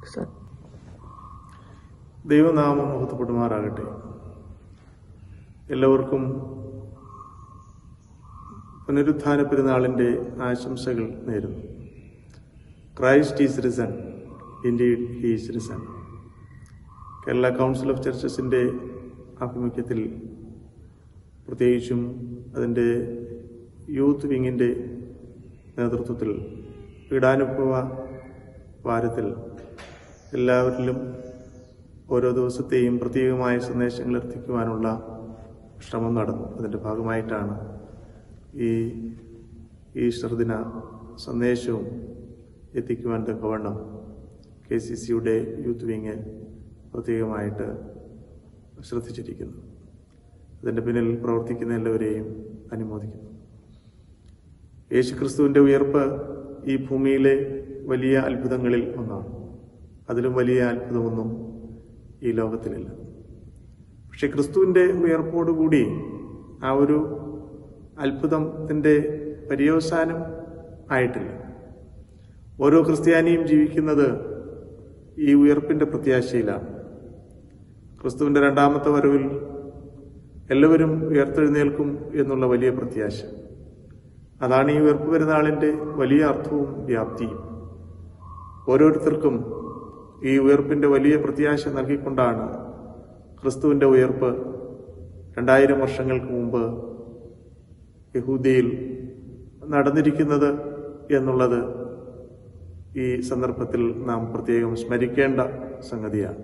sir ദൈവനാമം മഹത്വപ്പെടുമാറാകട്ടെ എല്ലാവർക്കും പുനരുത്ഥാന പെരുന്നാളിൻ്റെ ആശംസകൾ നേരുന്നു Christ is risen indeed he is risen Kerala council of ചർച്ചസിൻ്റെ ആഭിമുഖ്യത്തിൽ പ്രത്യേകിച്ചും അതിൻ്റെ യൂത്ത് വിങ്ങിൻ്റെ നേതൃത്വത്തിൽ പീഡാനുഭവ വാരത്തിൽ എല്ലാവരിലും ഓരോ ദിവസത്തെയും പ്രത്യേകമായ സന്ദേശങ്ങൾ എത്തിക്കുവാനുള്ള ശ്രമം നടന്നു അതിൻ്റെ ഭാഗമായിട്ടാണ് ഈ ഈസ്റ്റർ ദിന സന്ദേശവും എത്തിക്കുവാൻ തക്കവണ്ണം കെ സി സിയുടെ യൂത്ത് വിങ് പ്രത്യേകമായിട്ട് ശ്രദ്ധിച്ചിരിക്കുന്നു അതിൻ്റെ പിന്നിൽ പ്രവർത്തിക്കുന്ന എല്ലാവരെയും അനുമോദിക്കുന്നു യേശുക്രിസ്തുവിൻ്റെ ഉയർപ്പ് ഈ ഭൂമിയിലെ വലിയ അത്ഭുതങ്ങളിൽ ഒന്നാണ് അതിലും വലിയ അത്ഭുതമൊന്നും ഈ ലോകത്തിലില്ല പക്ഷെ ക്രിസ്തുവിൻ്റെ ഉയർപ്പോടുകൂടി ആ ഒരു അത്ഭുതത്തിൻ്റെ പര്യവസാനം ആയിട്ടില്ല ഓരോ ക്രിസ്ത്യാനിയും ജീവിക്കുന്നത് ഈ ഉയർപ്പിൻ്റെ പ്രത്യാശയിലാണ് ക്രിസ്തുവിൻ്റെ രണ്ടാമത്തെ വരവിൽ എല്ലാവരും ഉയർത്തെഴുന്നേൽക്കും എന്നുള്ള വലിയ പ്രത്യാശ അതാണ് ഈ ഉയർപ്പ് പെരുന്നാളിൻ്റെ വലിയ അർത്ഥവും വ്യാപ്തിയും ഓരോരുത്തർക്കും ഈ ഉയർപ്പിന്റെ വലിയ പ്രത്യാശ നൽകിക്കൊണ്ടാണ് ക്രിസ്തുവിന്റെ ഉയർപ്പ് രണ്ടായിരം വർഷങ്ങൾക്ക് മുമ്പ് യഹൂദിയിൽ നടന്നിരിക്കുന്നത് എന്നുള്ളത് ഈ സന്ദർഭത്തിൽ നാം പ്രത്യേകം സ്മരിക്കേണ്ട സംഗതിയാണ്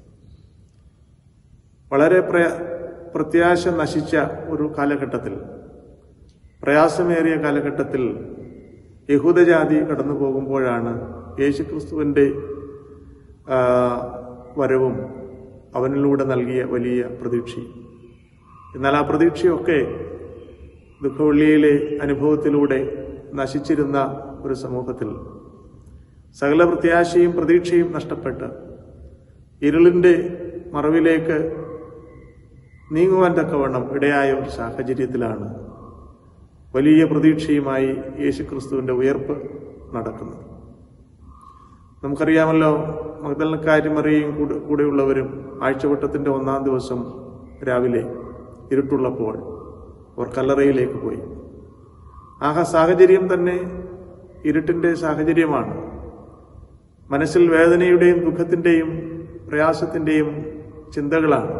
വളരെ പ്രയ പ്രത്യാശ നശിച്ച ഒരു കാലഘട്ടത്തിൽ പ്രയാസമേറിയ കാലഘട്ടത്തിൽ യഹൂദജാതി കടന്നു പോകുമ്പോഴാണ് യേശുക്രിസ്തുവിന്റെ ആ, വരവും അവനിലൂടെ നൽകിയ വലിയ പ്രതീക്ഷ എന്നാൽ ആ പ്രതീക്ഷയൊക്കെ ദുഃഖവെള്ളിയിലെ അനുഭവത്തിലൂടെ നശിച്ചിരുന്ന ഒരു സമൂഹത്തിൽ സകല പ്രത്യാശയും പ്രതീക്ഷയും നഷ്ടപ്പെട്ട് ഇരുളിന്റെ മറവിലേക്ക് നീങ്ങുവാൻ തക്കവണ്ണം ഇടയായ ഒരു സാഹചര്യത്തിലാണ് വലിയ പ്രതീക്ഷയുമായി യേശുക്രിസ്തുവിന്റെ ഉയർപ്പ് നടക്കുന്നത് നമുക്കറിയാമല്ലോ മഗ്ദലക്കാരും മറിയയും കൂടെ കൂടെയുള്ളവരും ആഴ്ചവട്ടത്തിന്റെ ഒന്നാം ദിവസം രാവിലെ ഇരുട്ടുള്ളപ്പോൾ അവർ കല്ലറയിലേക്ക് പോയി ആ സാഹചര്യം തന്നെ ഇരുട്ടിന്റെ സാഹചര്യമാണ് മനസ്സിൽ വേദനയുടെയും ദുഃഖത്തിന്റെയും പ്രയാസത്തിന്റെയും ചിന്തകളാണ്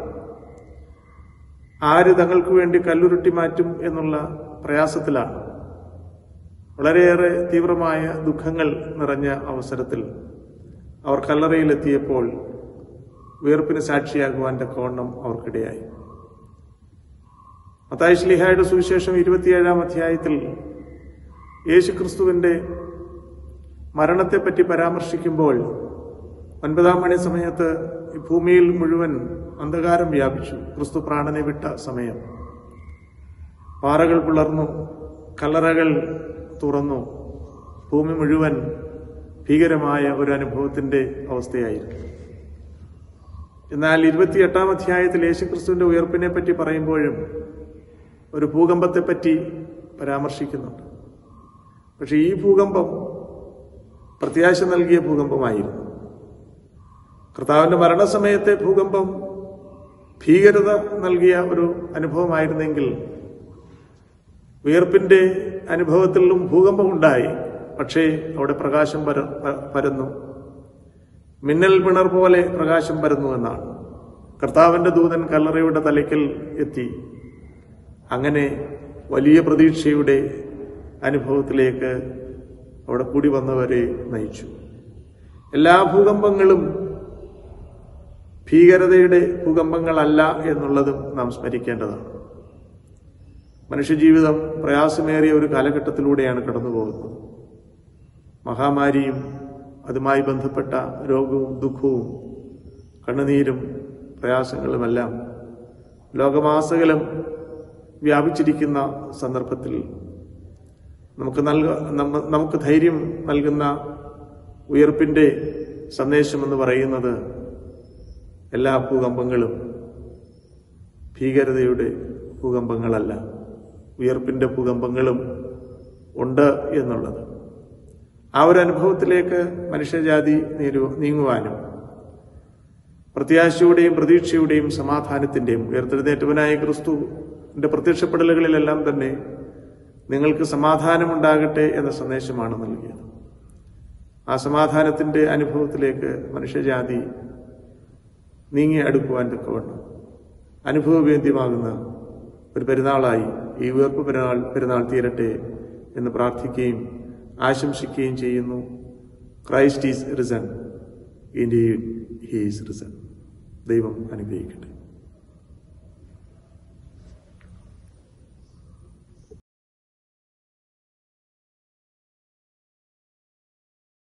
ആര് തങ്ങൾക്ക് വേണ്ടി കല്ലുരുട്ടി മാറ്റും എന്നുള്ള പ്രയാസത്തിലാണ് വളരെയേറെ തീവ്രമായ ദുഃഖങ്ങൾ നിറഞ്ഞ അവസരത്തിൽ അവർ കല്ലറയിലെത്തിയപ്പോൾ ഉയർപ്പിന് സാക്ഷിയാകുവാൻ തക്കവണ്ണം അവർക്കിടയായി മത്തായി ശ്ലിഹായുടെ സുവിശേഷം ഇരുപത്തിയേഴാം അധ്യായത്തിൽ യേശുക്രിസ്തുവിന്റെ മരണത്തെപ്പറ്റി പരാമർശിക്കുമ്പോൾ ഒൻപതാം മണി സമയത്ത് ഈ ഭൂമിയിൽ മുഴുവൻ അന്ധകാരം വ്യാപിച്ചു ക്രിസ്തു പ്രാണനെ വിട്ട സമയം പാറകൾ പിളർന്നു കല്ലറകൾ തുറന്നു ഭൂമി മുഴുവൻ ഭീകരമായ ഒരു അനുഭവത്തിന്റെ അവസ്ഥയായിരുന്നു എന്നാൽ ഇരുപത്തിയെട്ടാം അധ്യായത്തിൽ യേശുക്രിസ്തുവിന്റെ ഉയർപ്പിനെ പറ്റി പറയുമ്പോഴും ഒരു ഭൂകമ്പത്തെപ്പറ്റി പരാമർശിക്കുന്നുണ്ട് പക്ഷെ ഈ ഭൂകമ്പം പ്രത്യാശ നൽകിയ ഭൂകമ്പമായിരുന്നു കർത്താവിന്റെ മരണസമയത്തെ ഭൂകമ്പം ഭീകരത നൽകിയ ഒരു അനുഭവമായിരുന്നെങ്കിൽ ഉയർപ്പിന്റെ അനുഭവത്തിലും ഭൂകമ്പം ഉണ്ടായി പക്ഷേ അവിടെ പ്രകാശം പര പ- പരന്നു മിന്നൽ പിണർ പോലെ പ്രകാശം പരന്നു എന്നാണ് കർത്താവിന്റെ ദൂതൻ കല്ലറയുടെ തലയ്ക്കൽ എത്തി അങ്ങനെ വലിയ പ്രതീക്ഷയുടെ അനുഭവത്തിലേക്ക് അവിടെ കൂടി വന്നവരെ നയിച്ചു എല്ലാ ഭൂകമ്പങ്ങളും ഭീകരതയുടെ ഭൂകമ്പങ്ങളല്ല എന്നുള്ളതും നാം സ്മരിക്കേണ്ടതാണ് മനുഷ്യജീവിതം പ്രയാസമേറിയ ഒരു കാലഘട്ടത്തിലൂടെയാണ് കടന്നു പോകുന്നത് മഹാമാരിയും അതുമായി ബന്ധപ്പെട്ട രോഗവും ദുഃഖവും കണ്ണുനീരും പ്രയാസങ്ങളുമെല്ലാം ലോകമാസകലം വ്യാപിച്ചിരിക്കുന്ന സന്ദർഭത്തിൽ നമുക്ക് നൽക നമ്മ- നമുക്ക് ധൈര്യം നൽകുന്ന ഉയർപ്പിന്റെ സന്ദേശമെന്ന് പറയുന്നത് എല്ലാ ഭൂകമ്പങ്ങളും ഭീകരതയുടെ ഭൂകമ്പങ്ങളല്ല ഉയർപ്പിന്റെ ഭൂകമ്പങ്ങളും ഉണ്ട് എന്നുള്ളത് ആ ഒരു അനുഭവത്തിലേക്ക് മനുഷ്യജാതി നീരു- നീങ്ങുവാനും പ്രത്യാശയുടെയും പ്രതീക്ഷയുടെയും സമാധാനത്തിന്റെയും ഉയർത്തെഴുന്നേറ്റവനായ ക്രിസ്തുവിന്റെ പ്രത്യക്ഷപ്പെടലുകളിലെല്ലാം തന്നെ നിങ്ങൾക്ക് സമാധാനമുണ്ടാകട്ടെ എന്ന സന്ദേശമാണ് നൽകിയത് ആ സമാധാനത്തിന്റെ അനുഭവത്തിലേക്ക് മനുഷ്യജാതി നീങ്ങി അടുക്കുവാൻ തക്കവണ്ണം അനുഭവവേദ്യമാകുന്ന ഒരു പെരുന്നാളായി ഈ ഉയർപ്പ് പെരുന്നാൾ പെരുന്നാൾ തീരട്ടെ എന്ന് പ്രാർത്ഥിക്കുകയും ആശംസിക്കുകയും ചെയ്യുന്നു Christ is risen indeed he's risen ദൈവം അനുഗ്രഹിക്കട്ടെ